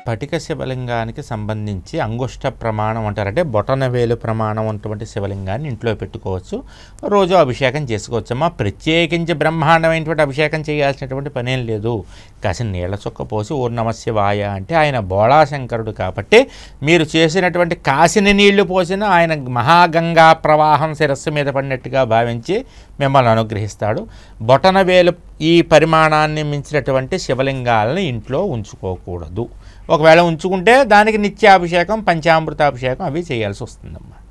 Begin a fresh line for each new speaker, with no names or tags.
స్ఫటిక శివలింగానికి సంబంధించి అంగుష్ట ప్రమాణం అంటారు అంటే బొటన వేలు ప్రమాణం ఉన్నటువంటి శివలింగాన్ని ఇంట్లో పెట్టుకోవచ్చు రోజు అభిషేకం చేసుకోవచ్చు అమ్మా ప్రత్యేకించి బ్రహ్మాండమైనటువంటి అభిషేకం చేయాల్సినటువంటి పనేం లేదు కాసిన నీళ్ళ చుక్క పోసి ఓ నమశివాయ అంటే ఆయన బోళాశంకరుడు కాబట్టి మీరు చేసినటువంటి కాసిన నీళ్లు పోసిన ఆయన మహాగంగా ప్రవాహం శిరస్సు మీద పడినట్టుగా భావించి మిమ్మల్ని అనుగ్రహిస్తాడు బొటన వేలు ఈ పరిమాణాన్ని మించినటువంటి శివలింగాలను ఇంట్లో ఉంచుకోకూడదు ఒకవేళ ఉంచుకుంటే దానికి నిత్యాభిషేకం పంచామృతాభిషేకం అవి చేయాల్సి వస్తుందమ్మా